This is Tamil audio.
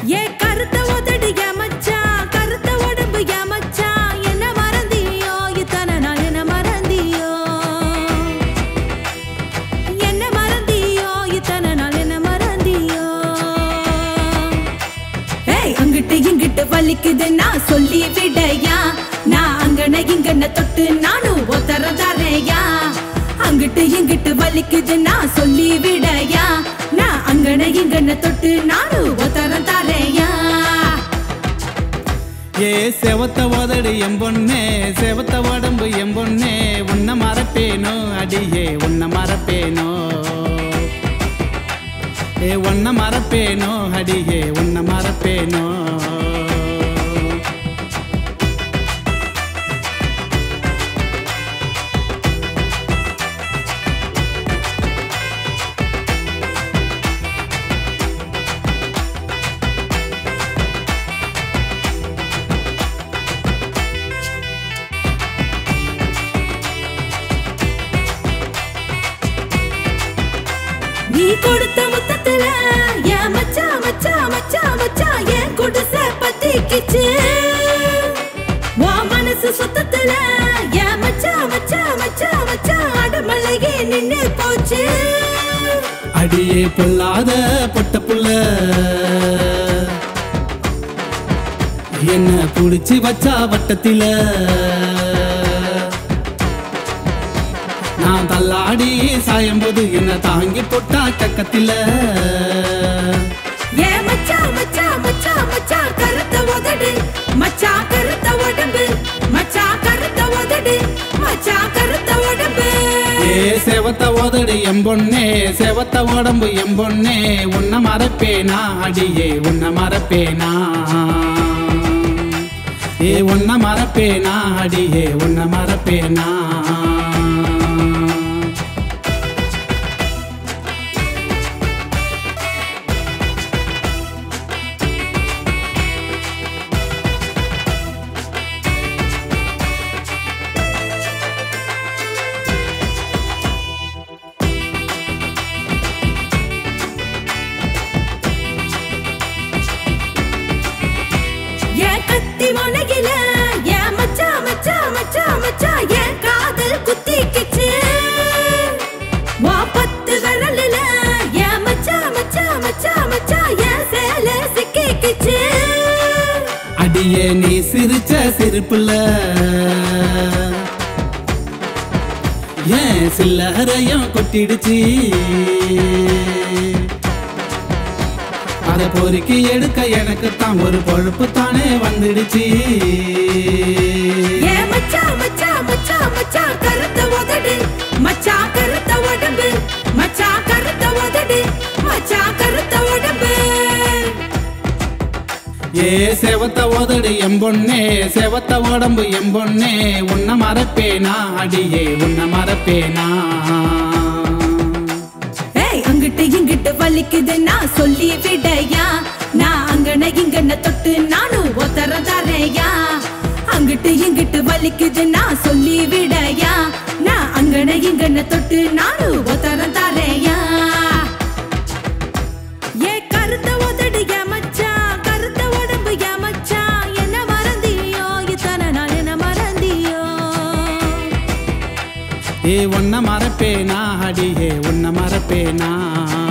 ஏ கருத்த உதடு என் மச்சான் கருத்த உடம்பு என் மச்சான் என்ன மறந்தியோ இத்தனை நாள் என்ன மறந்தியோ என்ன மறந்தியோ இத்தனை நாள் என்ன மறந்தியோ ஏய் அங்கிட்டு இங்கிட்டு வலிக்குது நான் சொல்லி விடையா நான் அங்கன இங்கன தொட்டு நானும் ஒத்தரதாரையா அங்கிட்டு இங்கிட்டு வலிக்குது நான் சொல்லி விடையா நான் அங்கன இங்கன தொட்டு நானும் ஒத்தரதாரையா ஏ செவத்த உதடு எம்பொன்னே செவத்த உடம்பு எம்பொன்னே உன்னை மறப்பேனோ அடியே உன்னை மறப்பேனோ ஏ உன்னை மறப்பேனோ அடியே உன்னை மறப்பேனோ நீ கொடுத்த முத்தத்துல என் மச்சா மச்சா மச்சா மச்சா என் குடிசை பத்திக்கிச்சு உன் மனசு சுத்தத்துல என் மச்சா மச்சா மச்சா மச்சா அடமலையே நின்னு போச்சு அடியே பொல்லாத பொட்ட புள்ள என்ன புடிச்சு வச்சா வட்டத்தில நான் தள்ளாடி சாயும்போது என்ன தாங்கி போட்டா கக்கத்தில ஏன் மச்சா மச்சா மச்சா மச்சா கருத்த உதடு மச்சா கருத்த உடம்பு மச்சா கருத்த உதடு மச்சா கருத்த உடம்பு ஏ செவத்த உதடு எம்பொன்னே செவத்த உடம்பு எம்பொன்னே உன்னை மறப்பேனா அடியே உன்னை மறப்பேனா ஏ உன்னை மறப்பேனா அடியே உன்னை மறப்பேனா என் கத்தி முனையில என் மச்சா மச்சா மச்சா மச்சா என் காதல் குத்திக்கிச்சு உன் பத்து விரலுல என் மச்சா மச்சா மச்சா மச்சா என் சேலை சிக்கிக்கிச்சு அடியே நீ சிரிச்ச சிரிப்புல ஏன் சில்லறையும் கொட்டிடுச்சு அத பொறுக்கி எடுக்க எனக்கு தான் ஒரு பொழுப்பு தானே வந்துடுச்சு என் மச்சா மச்சா மச்சா மச்சா கருத்த உதடு மச்சா கருத்த உடம்பு மச்சா கருத்த உதடு மச்சா கருத்த உடம்பு ஏ செவத்த உதடு எம்பொன்னே செவத்த உடம்பு எம்பொன்னே உன்னை மறப்பேனா அடியே உன்னை மறப்பேனா ஏய் அங்கிட்டு இங்கிட்டு வலிக்குது நான் சொல்லி விடையா நான் அங்கன இங்கன தொட்டு நானும் ஒத்தரதாரையா அங்கிட்டு இங்கிட்டு வலிக்குது நான் சொல்லி விடையா நான் அங்கன இங்கன தொட்டு நானும் ஒத்தரதாரையா ஏ கருத்த உதடு என் மச்சான் கருத்த உடம்பு என் மச்சான் என்ன மறந்தியோ இத்தனை நாள் என்ன மறந்தியோ ஏ உன்னை மறப்பேனா அடியே உன்னை மறப்பேனா